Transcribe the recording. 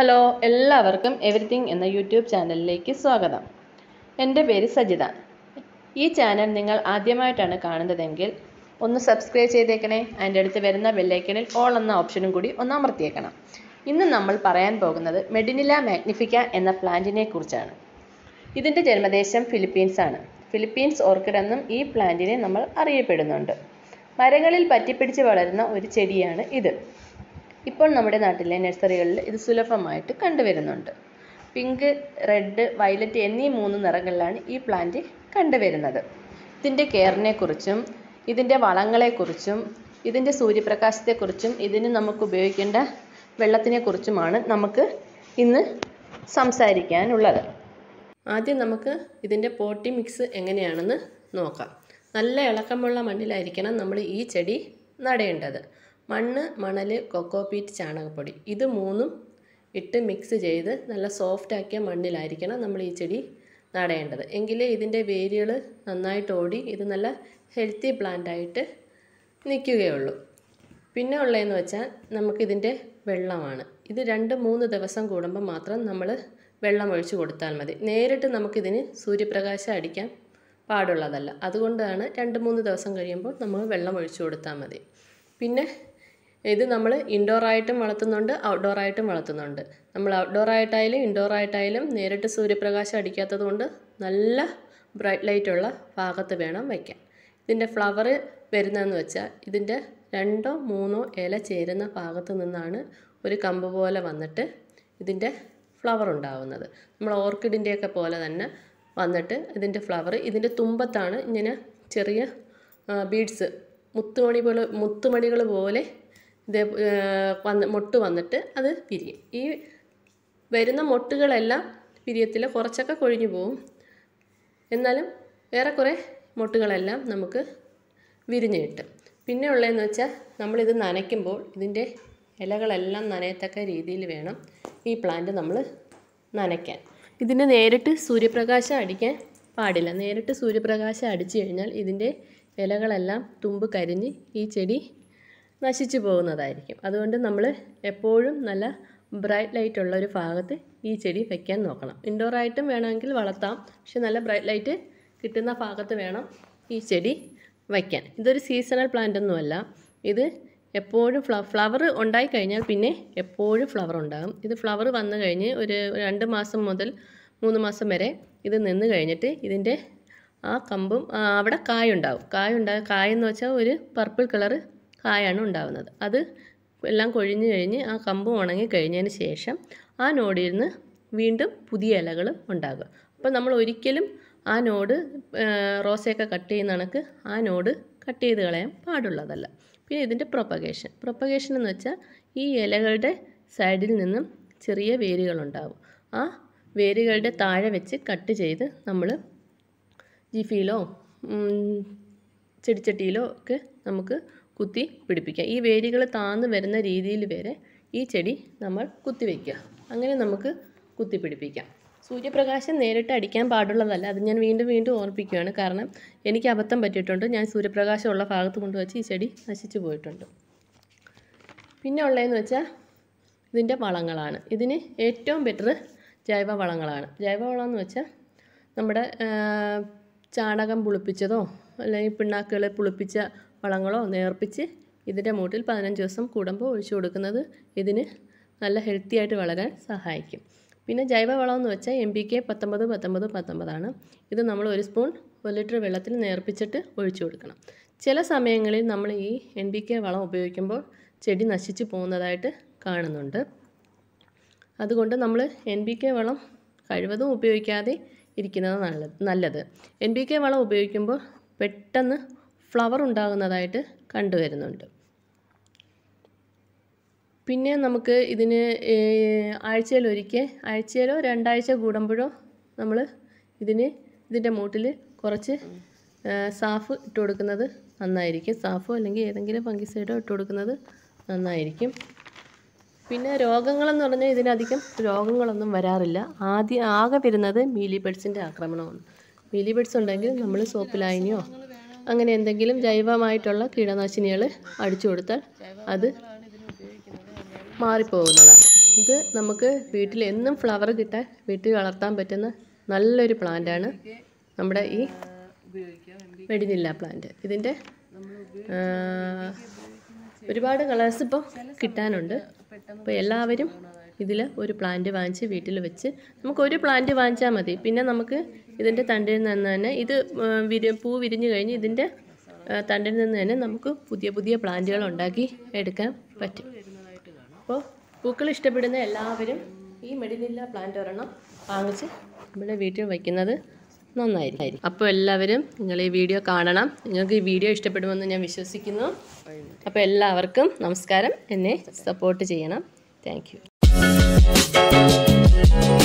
hello എല്ലാവർക്കും everything എന്ന YouTube ചാനലിലേക്ക് സ്വാഗതം എൻ്റെ പേര് സജിത ഈ ചാനൽ നിങ്ങൾ ആദ്യമായിട്ടാണ് കാണുന്നതെങ്കിൽ ഒന്ന് സബ്സ്ക്രൈബ് ചെയ്തേക്കണേ അതിൻ്റെ അടുത്ത് വരുന്ന ബെല്ലൈക്കണിൽ ഓൾ എന്ന ഓപ്ഷനും കൂടി ഒന്ന് അമർത്തിയേക്കണം ഇന്ന് നമ്മൾ പറയാൻ പോകുന്നത് മെഡിനില മാഗ്നിഫിക്ക എന്ന പ്ലാന്റിനെ കുറിച്ചാണ് ഇതിൻ്റെ ജന്മദേശം ഫിലിപ്പീൻസ് ആണ് ഫിലിപ്പീൻസ് ഓർക്കിഡ് എന്നും ഈ പ്ലാന്റിനെ നമ്മൾ അറിയപ്പെടുന്നുണ്ട് മരങ്ങളിൽ പറ്റിപ്പിടിച്ച് വളരുന്ന ഒരു ചെടിയാണ് ഇത് ഇപ്പോൾ നമ്മുടെ നാട്ടിലെ നഴ്സറികളിൽ ഇത് സുലഭമായിട്ട് കണ്ടുവരുന്നുണ്ട് പിങ്ക് റെഡ് വയലറ്റ് എന്നീ മൂന്ന് നിറങ്ങളിലാണ് ഈ പ്ലാന്റ് കണ്ടുവരുന്നത് ഇതിൻ്റെ കെയറിനെ കുറിച്ചും ഇതിൻ്റെ വളങ്ങളെക്കുറിച്ചും ഇതിൻ്റെ സൂര്യപ്രകാശത്തെക്കുറിച്ചും ഇതിന് നമുക്ക് ഉപയോഗിക്കേണ്ട വെള്ളത്തിനെ കുറിച്ചുമാണ് നമുക്ക് ഇന്ന് സംസാരിക്കാനുള്ളത് ആദ്യം നമുക്ക് ഇതിൻ്റെ പോട്ടി മിക്സ് എങ്ങനെയാണെന്ന് നോക്കാം നല്ല ഇളക്കമുള്ള മണ്ണിലായിരിക്കണം നമ്മൾ ഈ ചെടി നടേണ്ടത് മണ്ണ് മണൽ കൊക്കോപീറ്റ് ചാണകപ്പൊടി ഇത് മൂന്നും ഇട്ട് മിക്സ് ചെയ്ത് നല്ല സോഫ്റ്റ് ആക്കിയ മണ്ണിലായിരിക്കണം നമ്മൾ ഈ ചെടി നടേണ്ടത് എങ്കിലേ ഇതിൻ്റെ വേരുകൾ നന്നായിട്ട് ഓടി ഇത് നല്ല ഹെൽത്തി പ്ലാന്റായിട്ട് നിൽക്കുകയുള്ളൂ പിന്നെ ഉള്ളതെന്ന് വെച്ചാൽ നമുക്കിതിൻ്റെ വെള്ളമാണ് ഇത് രണ്ട് മൂന്ന് ദിവസം കൂടുമ്പോൾ മാത്രം നമ്മൾ വെള്ളം ഒഴിച്ച് കൊടുത്താൽ മതി നേരിട്ട് നമുക്കിതിന് സൂര്യപ്രകാശം അടിക്കാൻ പാടുള്ളതല്ല അതുകൊണ്ടാണ് രണ്ട് മൂന്ന് ദിവസം കഴിയുമ്പോൾ നമ്മൾ വെള്ളം ഒഴിച്ചു കൊടുത്താൽ മതി പിന്നെ ഇത് നമ്മൾ ഇൻഡോർ ആയിട്ടും വളർത്തുന്നുണ്ട് ഔട്ട്ഡോർ ആയിട്ടും വളർത്തുന്നുണ്ട് നമ്മൾ ഔട്ട്ഡോർ ആയിട്ടായാലും ഇൻഡോർ ആയിട്ടായാലും നേരിട്ട് സൂര്യപ്രകാശം അടിക്കാത്തത് കൊണ്ട് നല്ല ബ്രൈറ്റ് ലൈറ്റ് ഉള്ള ഭാഗത്ത് വേണം വയ്ക്കാൻ ഇതിൻ്റെ ഫ്ലവർ വരുന്നതെന്ന് വെച്ചാൽ ഇതിൻ്റെ രണ്ടോ മൂന്നോ ഇല ചേരുന്ന ഭാഗത്ത് നിന്നാണ് ഒരു കമ്പ് പോലെ വന്നിട്ട് ഇതിൻ്റെ ഫ്ലവർ ഉണ്ടാവുന്നത് നമ്മൾ ഓർക്കിഡിൻ്റെയൊക്കെ പോലെ തന്നെ വന്നിട്ട് ഇതിൻ്റെ ഫ്ലവർ ഇതിൻ്റെ തുമ്പത്താണ് ഇങ്ങനെ ചെറിയ ബീഡ്സ് മുത്തുമണി പോലെ മുത്തുമണികൾ പോലെ ഇത് വന്ന് മൊട്ട് വന്നിട്ട് അത് പിരിയും ഈ വരുന്ന മൊട്ടുകളെല്ലാം പിരിയത്തിൽ കുറച്ചൊക്കെ കൊഴിഞ്ഞു പോവും എന്നാലും ഏറെക്കുറെ മൊട്ടുകളെല്ലാം നമുക്ക് വിരിഞ്ഞ് കിട്ടും പിന്നെ ഉള്ളതെന്ന് വെച്ചാൽ നമ്മളിത് നനയ്ക്കുമ്പോൾ ഇതിൻ്റെ ഇലകളെല്ലാം നനയത്തക്ക രീതിയിൽ വേണം ഈ പ്ലാന്റ് നമ്മൾ നനയ്ക്കാൻ ഇതിന് നേരിട്ട് സൂര്യപ്രകാശം അടിക്കാൻ പാടില്ല നേരിട്ട് സൂര്യപ്രകാശം അടിച്ചു കഴിഞ്ഞാൽ ഇതിൻ്റെ ഇലകളെല്ലാം തുമ്പ് കരിഞ്ഞ് ഈ ചെടി നശിച്ചു പോകുന്നതായിരിക്കും അതുകൊണ്ട് നമ്മൾ എപ്പോഴും നല്ല ബ്രൈറ്റ് ലൈറ്റ് ഉള്ള ഒരു ഭാഗത്ത് ഈ ചെടി വയ്ക്കാൻ നോക്കണം ഇൻഡോർ ആയിട്ടും വേണമെങ്കിൽ വളർത്താം പക്ഷെ നല്ല ബ്രൈറ്റ് ലൈറ്റ് കിട്ടുന്ന ഭാഗത്ത് വേണം ഈ ചെടി വയ്ക്കാൻ ഇതൊരു സീസണൽ പ്ലാന്റ് ഒന്നുമല്ല ഇത് എപ്പോഴും ഫ്ല ഫ്ലവർ ഉണ്ടായി കഴിഞ്ഞാൽ പിന്നെ എപ്പോഴും ഫ്ലവർ ഉണ്ടാകും ഇത് ഫ്ലവർ വന്നു കഴിഞ്ഞ് ഒരു രണ്ട് മാസം മുതൽ മൂന്ന് മാസം വരെ ഇത് നിന്ന് കഴിഞ്ഞിട്ട് ഇതിൻ്റെ ആ കമ്പും അവിടെ കായുണ്ടാവും കായുണ്ടാ കായെന്ന് വെച്ചാൽ ഒരു പർപ്പിൾ കളറ് കായാണ് ഉണ്ടാകുന്നത് അത് എല്ലാം കൊഴിഞ്ഞു കഴിഞ്ഞ് ആ കമ്പ് ഉണങ്ങി കഴിഞ്ഞതിന് ശേഷം ആ നോടിൽ നിന്ന് വീണ്ടും പുതിയ ഇലകൾ ഉണ്ടാകും അപ്പോൾ നമ്മൾ ഒരിക്കലും ആ നോട് റോസയൊക്കെ കട്ട് ചെയ്യുന്ന കണക്ക് ആ നോട് കട്ട് ചെയ്ത് കളയാൻ പാടുള്ളതല്ല പിന്നെ ഇതിൻ്റെ പ്രൊപ്പഗേഷൻ പ്രൊപ്പഗേഷൻ എന്ന് വെച്ചാൽ ഈ ഇലകളുടെ സൈഡിൽ നിന്നും ചെറിയ വേരുകളുണ്ടാവും ആ വേരുകളുടെ താഴെ വെച്ച് കട്ട് ചെയ്ത് നമ്മൾ ജിഫിയിലോ ചെടിച്ചട്ടിയിലോ ഒക്കെ നമുക്ക് കുത്തി പിടിപ്പിക്കാം ഈ വേരുകൾ താന്ന് വരുന്ന രീതിയിൽ വരെ ഈ ചെടി നമ്മൾ കുത്തി വയ്ക്കുക അങ്ങനെ നമുക്ക് കുത്തി പിടിപ്പിക്കാം സൂര്യപ്രകാശം നേരിട്ട് അടിക്കാൻ പാടുള്ളതല്ല അത് ഞാൻ വീണ്ടും വീണ്ടും ഓർപ്പിക്കുകയാണ് കാരണം എനിക്ക് അബദ്ധം പറ്റിയിട്ടുണ്ട് ഞാൻ സൂര്യപ്രകാശം ഉള്ള ഭാഗത്ത് കൊണ്ടുവച്ച് ഈ ചെടി നശിച്ചു പോയിട്ടുണ്ട് പിന്നെ ഉള്ളതെന്ന് വെച്ചാൽ ഇതിൻ്റെ വളങ്ങളാണ് ഇതിന് ഏറ്റവും ബെറ്റർ ജൈവ വളങ്ങളാണ് ജൈവ വളം എന്ന് വെച്ചാൽ നമ്മുടെ ചാണകം പുളിപ്പിച്ചതോ അല്ലെങ്കിൽ പിണ്ണാക്കുകൾ പുളിപ്പിച്ച വളങ്ങളോ നേർപ്പിച്ച് ഇതിൻ്റെ മൂട്ടിൽ പതിനഞ്ച് ദിവസം കൂടുമ്പോൾ ഒഴിച്ചു കൊടുക്കുന്നത് ഇതിന് നല്ല ഹെൽത്തി ആയിട്ട് വളരാൻ സഹായിക്കും പിന്നെ ജൈവവളം എന്ന് വെച്ചാൽ എം പി കെ പത്തൊമ്പത് പത്തൊമ്പത് പത്തൊമ്പതാണ് ഇത് നമ്മൾ ഒരു സ്പൂൺ ഒരു ലിറ്റർ വെള്ളത്തിൽ നേർപ്പിച്ചിട്ട് ഒഴിച്ചു കൊടുക്കണം ചില സമയങ്ങളിൽ നമ്മൾ ഈ എൻ പി കെ വളം ഉപയോഗിക്കുമ്പോൾ ചെടി നശിച്ചു പോകുന്നതായിട്ട് കാണുന്നുണ്ട് അതുകൊണ്ട് നമ്മൾ എൻ പി കെ വളം കഴിവതും ഉപയോഗിക്കാതെ ഇരിക്കുന്നത് നല്ലത് നല്ലത് എൻ പി കെ വളം ഉപയോഗിക്കുമ്പോൾ പെട്ടെന്ന് ഫ്ലവർ ഉണ്ടാകുന്നതായിട്ട് കണ്ടുവരുന്നുണ്ട് പിന്നെ നമുക്ക് ഇതിന് ആഴ്ചയിലൊരിക്കൽ ആഴ്ചയിലോ രണ്ടാഴ്ച കൂടുമ്പോഴോ നമ്മൾ ഇതിന് ഇതിൻ്റെ മൂട്ടിൽ കുറച്ച് സാഫ് ഇട്ട് കൊടുക്കുന്നത് നന്നായിരിക്കും സാഫോ അല്ലെങ്കിൽ ഏതെങ്കിലും ഫംഗിസൈഡോ ഇട്ട് കൊടുക്കുന്നത് നന്നായിരിക്കും പിന്നെ രോഗങ്ങളെന്ന് പറഞ്ഞാൽ ഇതിനധികം രോഗങ്ങളൊന്നും വരാറില്ല ആദ്യം ആകെ വരുന്നത് മീലി ബഡ്സിൻ്റെ ആക്രമണമാണ് മീലി ബഡ്സ് ഉണ്ടെങ്കിൽ നമ്മൾ സോപ്പ് ലായനിയോ അങ്ങനെ എന്തെങ്കിലും ജൈവമായിട്ടുള്ള കീടനാശിനികൾ അടിച്ചു കൊടുത്താൽ അത് മാറിപ്പോകുന്നതാണ് ഇത് നമുക്ക് വീട്ടിൽ എന്നും ഫ്ലവർ കിട്ടാൻ വീട്ടിൽ വളർത്താൻ പറ്റുന്ന നല്ലൊരു പ്ലാന്റാണ് നമ്മുടെ ഈ വെടിനില്ല പ്ലാന്റ് ഇതിൻ്റെ ആ, ഒരുപാട് കളേഴ്സ് ഇപ്പോൾ കിട്ടാനുണ്ട് അപ്പോൾ എല്ലാവരും ഇതിൽ ഒരു പ്ലാന്റ് വാങ്ങിച്ച് വീട്ടിൽ വെച്ച് നമുക്ക് ഒരു പ്ലാന്റ് വാങ്ങിച്ചാൽ മതി പിന്നെ നമുക്ക് ഇതിൻ്റെ തണ്ടിൽ നിന്ന് തന്നെ ഇത് ആ, വിരി പൂ വിരിഞ്ഞ് കഴിഞ്ഞ് ഇതിൻ്റെ ആ, തണ്ടിൽ നിന്ന് തന്നെ നമുക്ക് പുതിയ പുതിയ പ്ലാന്റുകൾ ഉണ്ടാക്കി എടുക്കാൻ പറ്റും അപ്പോൾ പൂക്കൾ ഇഷ്ടപ്പെടുന്ന എല്ലാവരും ഈ മെഡിനില്ല പ്ലാന്റ് ഒരെണ്ണം വാങ്ങിച്ച് നമ്മുടെ വീട്ടിൽ വയ്ക്കുന്നത് നന്നായിരിക്കും അപ്പോൾ എല്ലാവരും നിങ്ങൾ ഈ വീഡിയോ കാണണം നിങ്ങൾക്ക് ഈ വീഡിയോ ഇഷ്ടപ്പെടുമെന്ന് ഞാൻ വിശ്വസിക്കുന്നു അപ്പോൾ എല്ലാവർക്കും നമസ്കാരം എന്നെ സപ്പോർട്ട് ചെയ്യണം താങ്ക്